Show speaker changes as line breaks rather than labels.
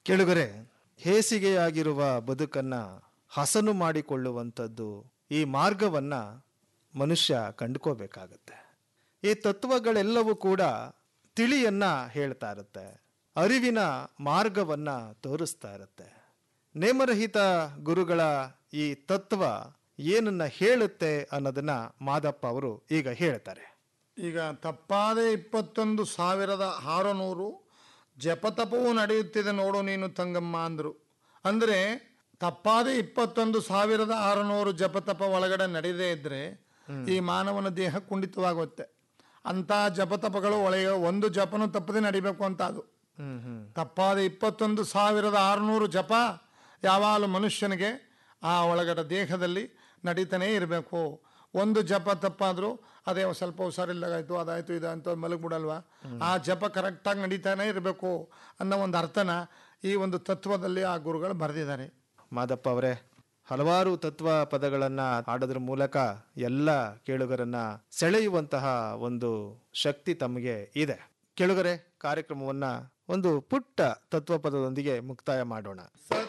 ಕೆಳಗರೆ ಹೇಸಿಗೆಯಾಗಿರುವ ಬದುಕನ್ನ ಹಸನು ಮಾಡಿಕೊಳ್ಳುವಂಥದ್ದು ಈ ಮಾರ್ಗವನ್ನ ಮನುಷ್ಯ ಕಂಡುಕೋಬೇಕಾಗತ್ತೆ ಈ ತತ್ವಗಳೆಲ್ಲವೂ ಕೂಡ ತಿಳಿಯನ್ನ ಹೇಳ್ತಾ ಇರುತ್ತೆ ಅರಿವಿನ ಮಾರ್ಗವನ್ನ ತೋರಿಸ್ತಾ ಇರುತ್ತೆ ನೇಮರಹಿತ ಗುರುಗಳ ಈ ತತ್ವ ಏನನ್ನ ಹೇಳುತ್ತೆ ಅನ್ನೋದನ್ನ ಮಾದಪ್ಪ ಅವರು ಈಗ ಹೇಳ್ತಾರೆ
ಈಗ ತಪ್ಪಾದೆ ಇಪ್ಪತ್ತೊಂದು ಸಾವಿರದ ಆರುನೂರು ಜಪತಪವೂ ನಡೆಯುತ್ತಿದೆ ನೋಡು ನೀನು ತಂಗಮ್ಮ ಅಂದರು ಅಂದರೆ ತಪ್ಪಾದೆ ಇಪ್ಪತ್ತೊಂದು ಸಾವಿರದ ಆರುನೂರು ಜಪತಪ ಒಳಗಡೆ ನಡೆಯದೇ ಇದ್ದರೆ ಈ ಮಾನವನ ದೇಹ ಕುಂಠಿತವಾಗುತ್ತೆ ಅಂಥ ಜಪತಪಗಳು ಒಳಗೆ ಒಂದು ಜಪನೂ ತಪ್ಪದೆ ನಡಿಬೇಕು ಅಂತ ಅದು
ಹ್ಮ್ ಹ್ಮ್
ತಪ್ಪಾದ ಇಪ್ಪತ್ತೊಂದು ಸಾವಿರದ ಆರುನೂರು ಜಪ ಯಾವಾಗಲೂ ಮನುಷ್ಯನಿಗೆ ಆ ಒಳಗಡೆ ದೇಹದಲ್ಲಿ ನಡೀತಾನೇ ಇರಬೇಕು ಒಂದು ಜಪ ತಪ್ಪಾದರೂ ಅದೇ ಒಂದ್ ಸ್ವಲ್ಪ ಹುಷಾರಿಲ್ಲಾಗಾಯ್ತು ಅದಾಯ್ತು ಇದಾಯ್ತು ಮಲಗ್ಬಿಡಲ್ವಾ ಆ ಜಪ ಕರೆಕ್ಟಾಗಿ ನಡೀತಾನೆ ಇರಬೇಕು ಅನ್ನೋ ಒಂದು ಅರ್ಥನ ಈ ಒಂದು ತತ್ವದಲ್ಲಿ ಆ ಗುರುಗಳು ಬರೆದಿದ್ದಾರೆ
ಮಾದಪ್ಪ ಅವರೇ ಹಲವಾರು ತತ್ವ ಪದಗಳನ್ನ ಆಡೋದ್ರ ಮೂಲಕ ಎಲ್ಲ ಕೇಳುಗರನ್ನ ಸೆಳೆಯುವಂತಹ ಒಂದು ಶಕ್ತಿ ತಮಗೆ ಇದೆ ಕೇಳುಗರೆ ಕಾರ್ಯಕ್ರಮವನ್ನ ಒಂದು ಪುಟ್ಟ ತತ್ವ ಪದದೊಂದಿಗೆ ಮುಕ್ತಾಯ ಮಾಡೋಣ